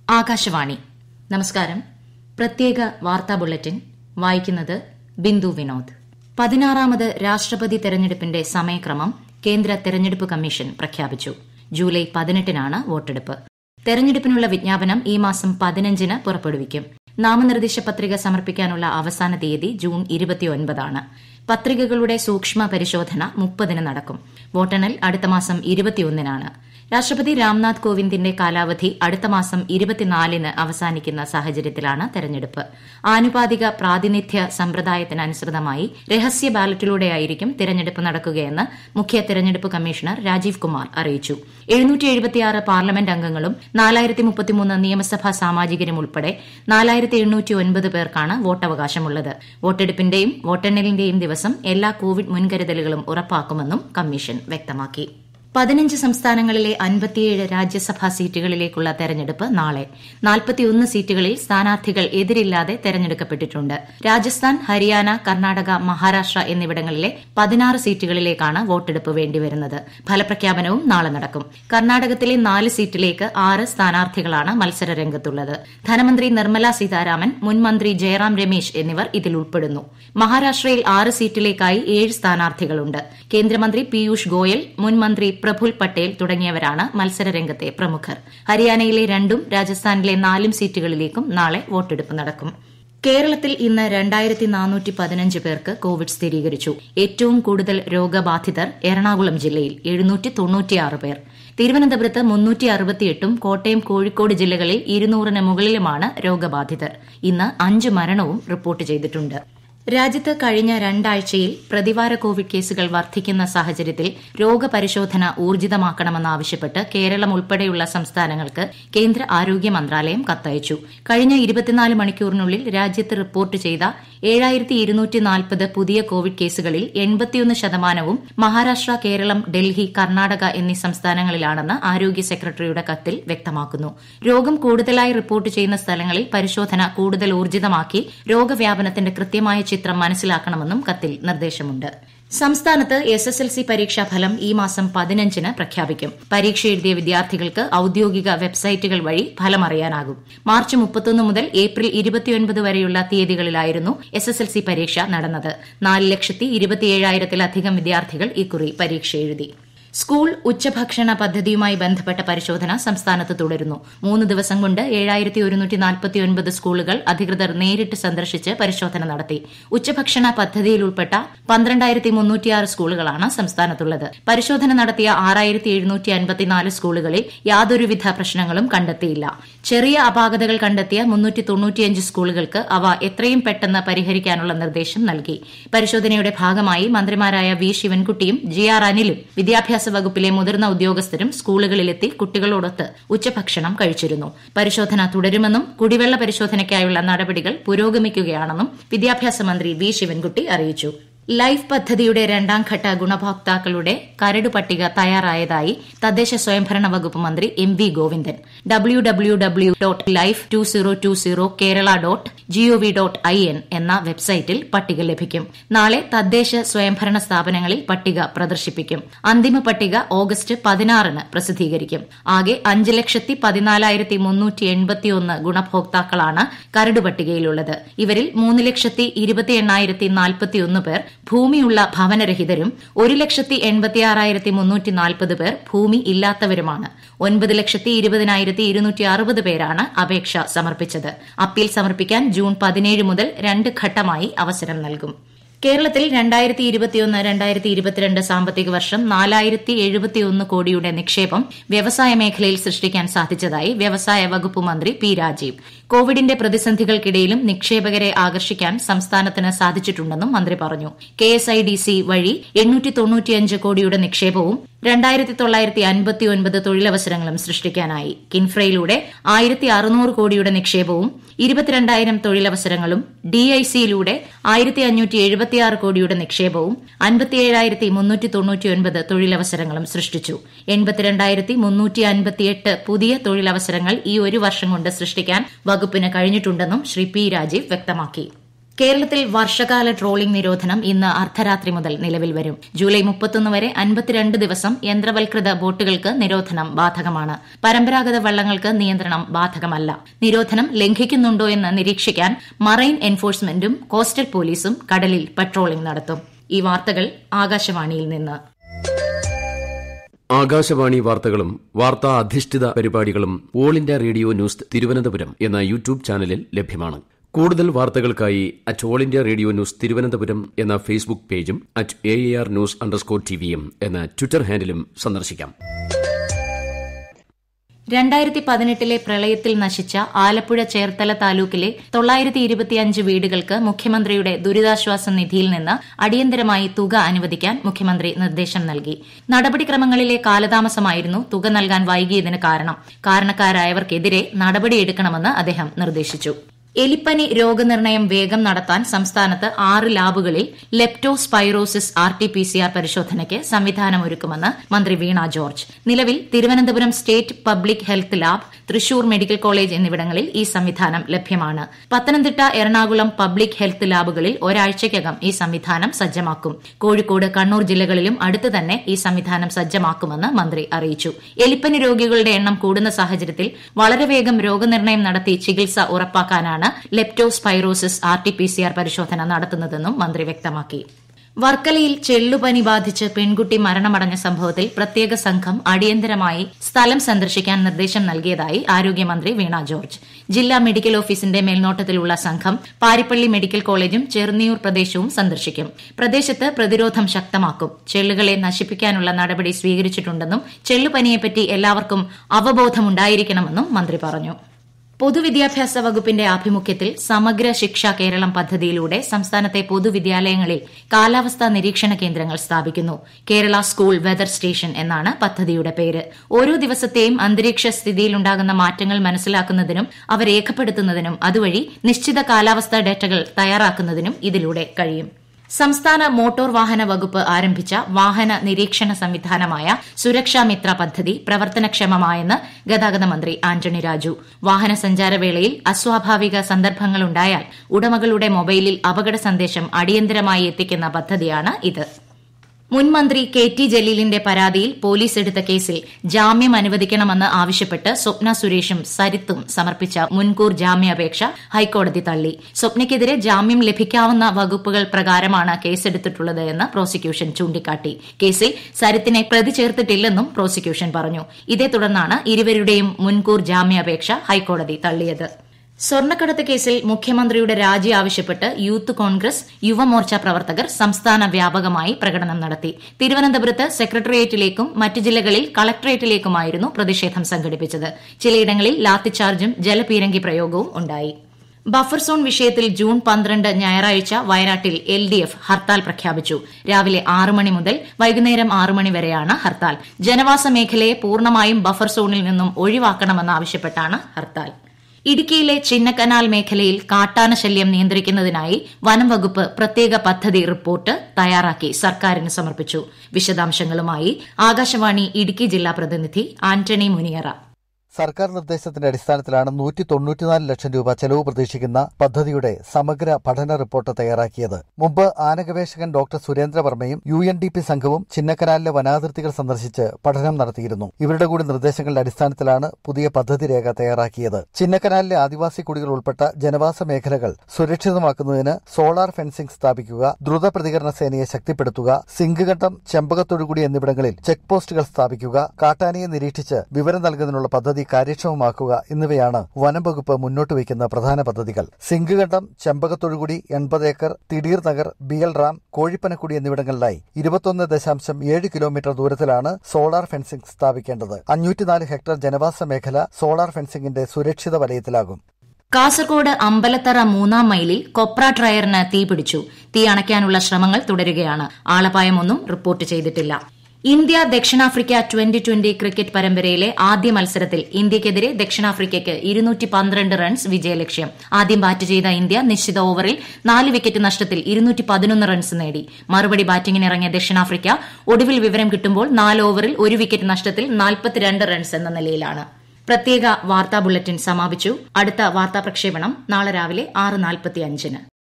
ആകാശവാണി നമസ്കാരം പ്രത്യേക വാർത്താ ബുള്ളറ്റിൻ വായിക്കുന്നത് ബിന്ദു വിനോദ് പതിനാറാമത് രാഷ്ട്രപതി തെരഞ്ഞെടുപ്പിന്റെ സമയക്രമം കേന്ദ്ര തെരഞ്ഞെടുപ്പ് കമ്മീഷൻ പ്രഖ്യാപിച്ചു ജൂലൈ പതിനെട്ടിനാണ് വോട്ടെടുപ്പ് തെരഞ്ഞെടുപ്പിനുള്ള വിജ്ഞാപനം ഈ മാസം പതിനഞ്ചിന് പുറപ്പെടുവിക്കും നാമനിർദ്ദേശ പത്രിക സമർപ്പിക്കാനുള്ള അവസാന തീയതി ജൂൺ ഇരുപത്തിയൊൻപതാണ് പത്രികകളുടെ സൂക്ഷ്മ പരിശോധന മുപ്പതിന് നടക്കും വോട്ടെണ്ണൽ അടുത്ത മാസം ഇരുപത്തിയൊന്നിനാണ് രാഷ്ട്രപതി രാംനാഥ് കോവിന്ദിന്റെ കാലാവധി അടുത്ത മാസം ഇരുപത്തിനാലിന് അവസാനിക്കുന്ന സാഹചര്യത്തിലാണ് തെരഞ്ഞെടുപ്പ് ആനുപാതിക പ്രാതിനിധ്യ സമ്പ്രദായത്തിനനുസൃതമായി രഹസ്യ ബാലറ്റിലൂടെയായിരിക്കും തെരഞ്ഞെടുപ്പ് നടക്കുകയെന്ന് മുഖ്യ തെരഞ്ഞെടുപ്പ് കമ്മീഷണർ രാജീവ് കുമാർ അറിയിച്ചു പാർലമെന്റ് അംഗങ്ങളും നിയമസഭാ സാമാജികരും ഉൾപ്പെടെ പേർക്കാണ് വോട്ടവകാശമുള്ളത് വോട്ടെടുപ്പിന്റെയും വോട്ടെണ്ണലിന്റെയും ദിവസം എല്ലാ കോവിഡ് മുൻകരുതലുകളും ഉറപ്പാക്കുമെന്നും കമ്മീഷൻ വ്യക്തമാക്കി പതിനഞ്ച് സംസ്ഥാനങ്ങളിലെ അൻപത്തിയേഴ് രാജ്യസഭാ സീറ്റുകളിലേക്കുള്ള തെരഞ്ഞെടുപ്പ് നാളെ നാൽപ്പത്തിയൊന്ന് സീറ്റുകളിൽ സ്ഥാനാർത്ഥികൾ എതിരില്ലാതെ തെരഞ്ഞെടുക്കപ്പെട്ടിട്ടുണ്ട് രാജസ്ഥാൻ ഹരിയാന കർണാടക മഹാരാഷ്ട്ര എന്നിവിടങ്ങളിലെ പതിനാറ് സീറ്റുകളിലേക്കാണ് വോട്ടെടുപ്പ് വേണ്ടിവരുന്നത് ഫലപ്രഖ്യാപനവും നാളെ നടക്കും കർണാടകത്തിലെ നാല് സീറ്റിലേക്ക് ആറ് സ്ഥാനാർത്ഥികളാണ് മത്സര രംഗത്തുള്ളത് ധനമന്ത്രി നിർമ്മല സീതാരാമൻ മുൻമന്ത്രി ജയറാം രമേശ് എന്നിവർ ഇതിൽ ഉൾപ്പെടുന്നു മഹാരാഷ്ട്രയിൽ ആറ് സീറ്റിലേക്കായി ഏഴ് സ്ഥാനാർത്ഥികളുണ്ട് കേന്ദ്രമന്ത്രി പീയൂഷ് ഗോയൽ മുൻമന്ത്രി പ്രഫുൽ പട്ടേൽ തുടങ്ങിയവരാണ് മത്സരരംഗത്തെ പ്രമുഖർ ഹരിയാനയിലെ രണ്ടും രാജസ്ഥാനിലെ നാലും സീറ്റുകളിലേക്കും നാളെ വോട്ടെടുപ്പ് നടക്കും കേരളത്തിൽ ഇന്ന് രണ്ടായിരത്തി നാനൂറ്റി പതിനഞ്ച് പേർക്ക് കോവിഡ് സ്ഥിരീകരിച്ചു ഏറ്റവും കൂടുതൽ രോഗബാധിതർ എറണാകുളം ജില്ലയിൽ എഴുന്നൂറ്റി തൊണ്ണൂറ്റിയാറ് പേർ തിരുവനന്തപുരത്ത് മുന്നൂറ്റി അറുപത്തിയെട്ടും കോട്ടയം കോഴിക്കോട് ജില്ലകളിൽ ഇരുന്നൂറിന് മുകളിലുമാണ് രോഗബാധിതർ ഇന്ന് അഞ്ച് മരണവും റിപ്പോർട്ട് ചെയ്തിട്ടുണ്ട് രാജ്യത്ത് കഴിഞ്ഞ രണ്ടാഴ്ചയിൽ പ്രതിവാര കോവിഡ് കേസുകൾ വർദ്ധിക്കുന്ന സാഹചര്യത്തിൽ രോഗപരിശോധന ഊർജിതമാക്കണമെന്നാവശ്യപ്പെട്ട് കേരളം ഉൾപ്പെടെയുള്ള സംസ്ഥാനങ്ങൾക്ക് കേന്ദ്ര ആരോഗ്യ മന്ത്രാലയം കത്തയച്ചു കഴിഞ്ഞ ഇരുപത്തിനാല് മണിക്കൂറിനുള്ളിൽ രാജ്യത്ത് റിപ്പോർട്ട് ചെയ്ത ഏഴായിരത്തി ഇരുന്നൂറ്റി നാൽപ്പത് പുതിയ കോവിഡ് കേസുകളിൽ എൺപത്തിയൊന്ന് ശതമാനവും മഹാരാഷ്ട്ര കേരളം ഡൽഹി കർണാടക എന്നീ സംസ്ഥാനങ്ങളിലാണെന്ന് ആരോഗ്യ സെക്രട്ടറിയുടെ കത്തിൽ വ്യക്തമാക്കുന്നു രോഗം കൂടുതലായി റിപ്പോർട്ട് ചെയ്യുന്ന സ്ഥലങ്ങളിൽ പരിശോധന കൂടുതൽ ഊർജിതമാക്കി രോഗവ്യാപനത്തിന്റെ കൃത്യമായ ചിത്രം മനസ്സിലാക്കണമെന്നും കത്തിൽ നിർദ്ദേശമുണ്ട് സംസ്ഥാനത്ത് എസ് എസ് എൽ സി പരീക്ഷാഫലം ഈ മാസം പതിനഞ്ചിന് പ്രഖ്യാപിക്കും പരീക്ഷ എഴുതിയ വിദ്യാർത്ഥികൾക്ക് ഔദ്യോഗിക വെബ്സൈറ്റുകൾ വഴി ഫലം അറിയാനാകും മാർച്ച് മുപ്പത്തൊന്ന് മുതൽ ഏപ്രിൽ ഇരുപത്തിയൊൻപത് വരെയുള്ള തീയതികളിലായിരുന്നു എസ് എസ് എൽ സി പരീക്ഷ നടന്നത് നാല് ലക്ഷത്തി ഇരുപത്തിയേഴായിരത്തിലധികം വിദ്യാർത്ഥികൾ ഇക്കുറി പരീക്ഷ എഴുതി സ്കൂൾ ഉച്ചഭക്ഷണ പദ്ധതിയുമായി ബന്ധപ്പെട്ട പരിശോധന സംസ്ഥാനത്ത് തുടരുന്നു മൂന്ന് ദിവസം കൊണ്ട് ഏഴായിരത്തി ഒരുന്നൂറ്റി നാൽപ്പത്തിയൊൻപത് സ്കൂളുകൾ അധികൃതർ നേരിട്ട് സന്ദർശിച്ച് പരിശോധന നടത്തി ഉച്ചഭക്ഷണ പദ്ധതിയിൽ ഉൾപ്പെട്ട പന്ത്രണ്ടായിരത്തി മുന്നൂറ്റിയാറ് സ്കൂളുകളാണ് സംസ്ഥാനത്തുള്ളത് പരിശോധന നടത്തിയ ആറായിരത്തി എഴുന്നൂറ്റി അൻപത്തിനാല് സ്കൂളുകളിൽ യാതൊരുവിധ പ്രശ്നങ്ങളും കണ്ടെത്തിയില്ല ചെറിയ അപാകതകൾ കണ്ടെത്തിയ മുന്നൂറ്റി തൊണ്ണൂറ്റിയഞ്ച് സ്കൂളുകൾക്ക് അവ എത്രയും പെട്ടെന്ന് പരിഹരിക്കാനുള്ള നിർദ്ദേശം നൽകി പരിശോധനയുടെ ഭാഗമായി മന്ത്രിമാരായ വി ശിവൻകുട്ടിയും ജി ആർ അനിലും വിദ്യാഭ്യാസ വിദ്യാഭ്യാസ വകുപ്പിലെ മുതിർന്ന ഉദ്യോഗസ്ഥരും സ്കൂളുകളിലെത്തി കുട്ടികളോടൊത്ത് ഉച്ചഭക്ഷണം കഴിച്ചിരുന്നു പരിശോധന തുടരുമെന്നും കുടിവെള്ള പരിശോധനയ്ക്കായുള്ള നടപടികൾ പുരോഗമിക്കുകയാണെന്നും വിദ്യാഭ്യാസ മന്ത്രി വി ശിവൻകുട്ടി അറിയിച്ചു ലൈഫ് പദ്ധതിയുടെ രണ്ടാം ഘട്ട ഗുണഭോക്താക്കളുടെ കരട് പട്ടിക തയ്യാറായതായി തദ്ദേശ സ്വയംഭരണ വകുപ്പ് മന്ത്രി M V Govindan W W W dot life two zero two zero Kerala dot gov dot I N എന്ന വെബ്സൈറ്റിൽ പട്ടിക ലഭിക്കും നാളെ തദ്ദേശ സ്വയംഭരണ സ്ഥാപനങ്ങളിൽ പട്ടിക പ്രദർശിപ്പിക്കും അന്തിമ പട്ടിക ഓഗസ്റ്റ് പതിനാറിന് പ്രസിദ്ധീകരിക്കും ആകെ അഞ്ച് ലക്ഷത്തി പതിനാലായിരത്തി മുന്നൂറ്റി എൺപത്തിയൊന്ന് ഗുണഭോക്താക്കളാണ് കരട് പട്ടികയിലുള്ളത് ഇവരിൽ മൂന്ന് ലക്ഷത്തി ഇരുപത്തി എണ്ണായിരത്തി നാൽപ്പത്തിയൊന്ന് പേർ ഭൂമിയുള്ള ഭവനരഹിതരും ഒരു ലക്ഷത്തി എൺപത്തിയാറായിരത്തി മുന്നൂറ്റി നാൽപ്പത് പേർ ഭൂമി ഇല്ലാത്തവരുമാണ് ഒൻപത് ലക്ഷത്തി ഇരുപതിനായിരത്തി ഇരുന്നൂറ്റി അറുപത് പേരാണ് അപേക്ഷ സമർപ്പിച്ചത് അപ്പീൽ സമർപ്പിക്കാൻ ജൂൺ പതിനേഴ് മുതൽ രണ്ട് ഘട്ടമായി അവസരം നൽകും കേരളത്തിൽ രണ്ടായിരത്തി ഇരുപത്തിയൊന്ന് രണ്ടായിരത്തി ഇരുപത്തിരണ്ട് സാമ്പത്തിക വർഷം നാലായിരത്തി എഴുപത്തിയൊന്ന് കോടിയുടെ നിക്ഷേപം വ്യവസായ മേഖലയിൽ സൃഷ്ടിക്കാൻ സാധിച്ചതായി വ്യവസായ വകുപ്പ് മന്ത്രി പി രാജീവ് കോവിഡിന്റെ പ്രതിസന്ധികൾക്കിടയിലും നിക്ഷേപകരെ ആകർഷിക്കാൻ സംസ്ഥാനത്തിന് സാധിച്ചിട്ടുണ്ടെന്നും മന്ത്രി പറഞ്ഞു K S I D C വഴി എണ്ണൂറ്റി തൊണ്ണൂറ്റിയഞ്ച് കോടിയുടെ നിക്ഷേപവും രണ്ടായിരത്തി തൊള്ളായിരത്തി അൻപത്തിയൊൻപത് തൊഴിലവസരങ്ങളും സൃഷ്ടിക്കാനായി കിൻഫ്രയിലൂടെ ആയിരത്തി അറുന്നൂറ് കോടിയുടെ നിക്ഷേപവും ഇരുപത്തിരണ്ടായിരം തൊഴിലവസരങ്ങളും ഡിഐസിയിലൂടെ ആയിരത്തി അഞ്ഞൂറ്റി എഴുപത്തിയാറ് കോടിയുടെ നിക്ഷേപവും അൻപത്തിയേഴായിരത്തി മുന്നൂറ്റി തൊണ്ണൂറ്റിയൊൻപത് തൊഴിലവസരങ്ങളും സൃഷ്ടിച്ചു എൺപത്തിരണ്ടായിരത്തി മുന്നൂറ്റി അൻപത്തിയെട്ട് പുതിയ തൊഴിലവസരങ്ങൾ ഈ ഒരു വർഷം കൊണ്ട് സൃഷ്ടിക്കാൻ വകുപ്പിന് കഴിഞ്ഞിട്ടുണ്ടെന്നും ശ്രീ പി രാജീവ് വ്യക്തമാക്കി കേരളത്തിൽ വർഷകാല ട്രോളിംഗ് നിരോധനം ഇന്ന് അർദ്ധരാത്രി മുതൽ നിലവിൽ വരും ജൂലൈ മുപ്പത്തൊന്ന് വരെ അൻപത്തിരണ്ട് ദിവസം യന്ത്രവൽകൃത ബോട്ടുകൾക്ക് നിരോധനം ബാധകമാണ് പരമ്പരാഗത വള്ളങ്ങൾക്ക് നിയന്ത്രണം ബാധകമല്ല നിരോധനം ലംഘിക്കുന്നുണ്ടോ എന്ന് നിരീക്ഷിക്കാൻ മറൈൻ എൻഫോഴ്സ്മെന്റും കോസ്റ്റൽ പോലീസും കടലിൽ പട്രോളിംഗ് നടത്തും ഈ വാർത്തകൾ ആകാശവാണിയിൽ നിന്ന് ആകാശവാണി വാർത്തകളും വാർത്താ അധിഷ്ഠിത പരിപാടികളും All India Radio news Thiruvananthapuram എന്ന യൂട്യൂബ് ചാനലിൽ ലഭ്യമാണ് കൂടുതൽ വാർത്തകൾക്കായി at All India Radio news Thiruvananthapuram എന്ന ഫേസ്ബുക്ക് പേജും at A R news underscore ടിവിയും എന്ന ട്വിറ്റർ ഹാൻഡിലും സന്ദർശിക്കാം രണ്ടായിരത്തി പതിനെട്ടിലെ പ്രളയത്തിൽ നശിച്ച ആലപ്പുഴ ചേർത്തല താലൂക്കിലെ തൊള്ളായിരത്തി ഇരുപത്തിയഞ്ച് വീടുകൾക്ക് മുഖ്യമന്ത്രിയുടെ ദുരിതാശ്വാസ നിധിയിൽ നിന്ന് അടിയന്തരമായി തുക അനുവദിക്കാൻ മുഖ്യമന്ത്രി നിർദ്ദേശം നൽകി നടപടിക്രമങ്ങളിലെ കാലതാമസമായിരുന്നു തുക നൽകാൻ വൈകിയതിന് കാരണം കാരണക്കാരായവർക്കെതിരെ നടപടിയെടുക്കണമെന്ന് അദ്ദേഹം നിർദ്ദേശിച്ചു എലിപ്പനി രോഗനിർണയം വേഗം നടത്താൻ സംസ്ഥാനത്ത് ആറ് ലാബുകളിൽ leptospirosis R T P C R പരിശോധനയ്ക്ക് സംവിധാനമൊരുക്കുമെന്ന് മന്ത്രി വീണ ജോർജ് നിലവിൽ Thiruvananthapuram state public health lab Thrissur medical college എന്നിവിടങ്ങളിൽ ഈ സംവിധാനം ലഭ്യമാണ് പത്തനംതിട്ട എറണാകുളം പബ്ലിക് ഹെൽത്ത് ലാബുകളിൽ ഒരാഴ്ചയ്ക്കകം ഈ സംവിധാനം സജ്ജമാക്കും കോഴിക്കോട് കണ്ണൂർ ജില്ലകളിലും അടുത്ത് തന്നെ ഈ സംവിധാനം സജ്ജമാക്കുമെന്ന് മന്ത്രി അറിയിച്ചു എലിപ്പനി രോഗികളുടെ എണ്ണം കൂടുന്ന സാഹചര്യത്തിൽ വളരെ വേഗം രോഗനിർണയം നടത്തി ചികിത്സ ഉറപ്പാക്കാനാണ് leptospirosis R T P C R പരിശോധന നടത്തുന്നതെന്നും മന്ത്രി വ്യക്തമാക്കി വർക്കലയിൽ ചെള്ളുപനി ബാധിച്ച് പെൺകുട്ടി മരണമടഞ്ഞ സംഭവത്തിൽ പ്രത്യേക സംഘം അടിയന്തരമായി സ്ഥലം സന്ദർശിക്കാൻ നിർദ്ദേശം നൽകിയതായി ആരോഗ്യമന്ത്രി വീണ ജോർജ് ജില്ലാ മെഡിക്കൽ ഓഫീസിന്റെ മേൽനോട്ടത്തിലുള്ള സംഘം പാരിപ്പള്ളി മെഡിക്കൽ കോളേജും ചെറുന്നിയൂർ പ്രദേശവും സന്ദർശിക്കും പ്രദേശത്ത് പ്രതിരോധം ശക്തമാക്കും ചെള്ളുകളെ നശിപ്പിക്കാനുള്ള നടപടി സ്വീകരിച്ചിട്ടുണ്ടെന്നും ചെള്ളുപനിയെപ്പറ്റി എല്ലാവർക്കും അവബോധമുണ്ടായിരിക്കണമെന്നും മന്ത്രി പറഞ്ഞു പൊതുവിദ്യാഭ്യാസ വകുപ്പിന്റെ ആഭിമുഖ്യത്തിൽ സമഗ്ര ശിക്ഷ കേരളം പദ്ധതിയിലൂടെ സംസ്ഥാനത്തെ പൊതുവിദ്യാലയങ്ങളിൽ കാലാവസ്ഥാ നിരീക്ഷണ കേന്ദ്രങ്ങൾ സ്ഥാപിക്കുന്നു കേരള സ്കൂൾ വെതർ സ്റ്റേഷൻ എന്നാണ് പദ്ധതിയുടെ പേര് ഓരോ ദിവസത്തെയും അന്തരീക്ഷ സ്ഥിതിയിലുണ്ടാകുന്ന മാറ്റങ്ങൾ മനസ്സിലാക്കുന്നതിനും അവ രേഖപ്പെടുത്തുന്നതിനും അതുവഴി നിശ്ചിത കാലാവസ്ഥാ ഡേറ്റകൾ തയ്യാറാക്കുന്നതിനും ഇതിലൂടെ കഴിയും സംസ്ഥാന മോട്ടോർ വാഹന വകുപ്പ് ആരംഭിച്ച വാഹന നിരീക്ഷണ സംവിധാനമായ സുരക്ഷാ മിത്ര പദ്ധതി പ്രവർത്തനക്ഷമമായെന്ന് ഗതാഗത മന്ത്രി ആന്റണി രാജു വാഹന സഞ്ചാരവേളയിൽ അസ്വാഭാവിക സന്ദർഭങ്ങളുണ്ടായാൽ ഉടമകളുടെ മൊബൈലിൽ അപകട സന്ദേശം അടിയന്തരമായി എത്തിക്കുന്ന പദ്ധതിയാണ് ഇത് മുൻമന്ത്രി കെ ടി ജലീലിന്റെ പരാതിയിൽ പോലീസ് എടുത്ത കേസിൽ ജാമ്യം അനുവദിക്കണമെന്ന് ആവശ്യപ്പെട്ട് സ്വപ്ന സുരേഷും സരിത്തും സമർപ്പിച്ച മുൻകൂർ ജാമ്യാപേക്ഷ ഹൈക്കോടതി തള്ളി സ്വപ്നയ്ക്കെതിരെ ജാമ്യം ലഭിക്കാവുന്ന വകുപ്പുകൾ പ്രകാരമാണ് കേസെടുത്തിട്ടുള്ളത് എന്ന് പ്രോസിക്യൂഷൻ ചൂണ്ടിക്കാട്ടി കേസിൽ സരിത്തിനെ പ്രതി ചേർത്തിട്ടില്ലെന്നും പ്രോസിക്യൂഷൻ പറഞ്ഞു ഇതേ തുടർന്നാണ് ഇരുവരുടെയും മുൻകൂർ ജാമ്യാപേക്ഷ ഹൈക്കോടതി തള്ളിയത് സ്വർണ്ണക്കടത്ത് കേസിൽ മുഖ്യമന്ത്രിയുടെ രാജി ആവശ്യപ്പെട്ട് യൂത്ത് കോൺഗ്രസ് യുവമോർച്ച പ്രവർത്തകർ സംസ്ഥാന വ്യാപകമായി പ്രകടനം നടത്തി തിരുവനന്തപുരത്ത് സെക്രട്ടേറിയറ്റിലേക്കും മറ്റ് ജില്ലകളിൽ കളക്ടറേറ്റിലേക്കുമായിരുന്നു പ്രതിഷേധം സംഘടിപ്പിച്ചത് ചിലയിടങ്ങളിൽ ലാത്തിച്ചാർജും ജലപീരങ്കി പ്രയോഗവും ഉണ്ടായി ബഫർ സോൺ വിഷയത്തിൽ ജൂൺ പന്ത്രണ്ട് ഞായറാഴ്ച വയനാട്ടിൽ എൽ ഡി എഫ് ഹർത്താൽ പ്രഖ്യാപിച്ചു രാവിലെ ആറ് മണി മുതൽ വൈകുന്നേരം ആറ് മണി വരെയാണ് ഹർത്താൽ ജനവാസ മേഖലയെ പൂർണ്ണമായും ബഫർ സോണിൽ നിന്നും ഒഴിവാക്കണമെന്നാവശ്യപ്പെട്ടാണ് ഹർത്താൽ ഇടുക്കിയിലെ ചിന്നക്കനാൽ മേഖലയിൽ കാട്ടാന ശല്യം നിയന്ത്രിക്കുന്നതിനായി വനം വകുപ്പ് പ്രത്യേക പദ്ധതി റിപ്പോർട്ട് തയ്യാറാക്കി സർക്കാരിന് സമർപ്പിച്ചു വിശദാംശങ്ങളുമായി ആകാശവാണി ഇടുക്കി ജില്ലാ പ്രതിനിധി ആന്റണി മുനിയറ സർക്കാർ നിർദ്ദേശത്തിന്റെ അടിസ്ഥാനത്തിലാണ് നൂറ്റി തൊണ്ണൂറ്റിനാല് ലക്ഷം രൂപ ചെലവ് പ്രതീക്ഷിക്കുന്ന പദ്ധതിയുടെ സമഗ്ര പഠന റിപ്പോർട്ട് തയ്യാറാക്കിയത് മുമ്പ് ആനഗവേഷകൻ ഡോക്ടർ സുരേന്ദ്രവർമ്മയും യു എൻ ഡി പി സംഘവും ചിന്നക്കനാലിലെ വനാതിർത്തികൾ സന്ദർശിച്ച് പഠനം നടത്തിയിരുന്നു ഇവരുടെ കൂടി നിർദ്ദേശങ്ങളുടെ അടിസ്ഥാനത്തിലാണ് പുതിയ പദ്ധതി രേഖ തയ്യാറാക്കിയത് ചിന്നക്കനാലിലെ ആദിവാസി കുടികൾ ഉൾപ്പെട്ട ജനവാസ മേഖലകൾ സുരക്ഷിതമാക്കുന്നതിന് സോളാർ ഫെൻസിംഗ് സ്ഥാപിക്കുക ദ്രുത പ്രതികരണ സേനയെ ശക്തിപ്പെടുത്തുക സിംഗുഘട്ടം ചെമ്പകത്തൊഴുകുടി എന്നിവിടങ്ങളിൽ ചെക്ക് പോസ്റ്റുകൾ സ്ഥാപിക്കുക കാട്ടാനയെ നിരീക്ഷിച്ച് വിവരം നൽകുന്നതിനുള്ള പദ്ധതി കാര്യക്ഷമമാക്കുക എന്നിവയാണ് വനം വകുപ്പ് മുന്നോട്ട് വയ്ക്കുന്ന പ്രധാന പദ്ധതികൾ സിംഗുഘട്ടം ചെമ്പകത്തൊഴുകുടി എൺപത് acre Thideer Nagar B L Ram കോഴിപ്പനക്കുടി എന്നിവിടങ്ങളിലായി ഇരുപത്തൊന്ന് ദശാംശം ഏഴ് കിലോമീറ്റർ ദൂരത്തിലാണ് സോളാർ ഫെൻസിംഗ് സ്ഥാപിക്കേണ്ടത് അഞ്ഞൂറ്റിനാല് ഹെക്ടർ ജനവാസ മേഖല സോളാർ ഫെൻസിംഗിന്റെ സുരക്ഷിത വലയത്തിലാകും കാസർകോട് അമ്പലത്തറ മൂന്നാം മൈലിൽ കൊപ്ര ട്രയറിന് തീപിടിച്ചു തീ അണയ്ക്കാനുള്ള ശ്രമങ്ങൾ തുടരുകയാണ് ആളപായമൊന്നും റിപ്പോർട്ട് ചെയ്തിട്ടില്ല ഇന്ത്യ ദക്ഷിണാഫ്രിക്ക ട്വന്റി ട്വന്റി ക്രിക്കറ്റ് പരമ്പരയിലെ ആദ്യ മത്സരത്തിൽ ഇന്ത്യയ്ക്കെതിരെ ദക്ഷിണാഫ്രിക്കയ്ക്ക് ഇരുന്നൂറ്റി പന്ത്രണ്ട് റൺസ് വിജയലക്ഷ്യം ആദ്യം ബാറ്റ് ചെയ്ത ഇന്ത്യ നിശ്ചിത ഓവറിൽ നാല് വിക്കറ്റ് നഷ്ടത്തിൽ ഇരുന്നൂറ്റി പതിനൊന്ന് റൺസ് നേടി മറുപടി ബാറ്റിംഗിനിറങ്ങിയ ദക്ഷിണാഫ്രിക്ക ഒടുവിൽ വിവരം കിട്ടുമ്പോൾ നാല് ഓവറിൽ ഒരു വിക്കറ്റ് നഷ്ടത്തിൽ നാൽപ്പത്തിരണ്ട് റൺസ് എന്ന നിലയിലാണ് പ്രത്യേക വാർത്താ ബുള്ളറ്റിൻ സമാപിച്ചു അടുത്ത വാർത്താ പ്രക്ഷേപണം നാളെ രാവിലെ ആറ് നാൽപ്പത്തിയഞ്ചിന്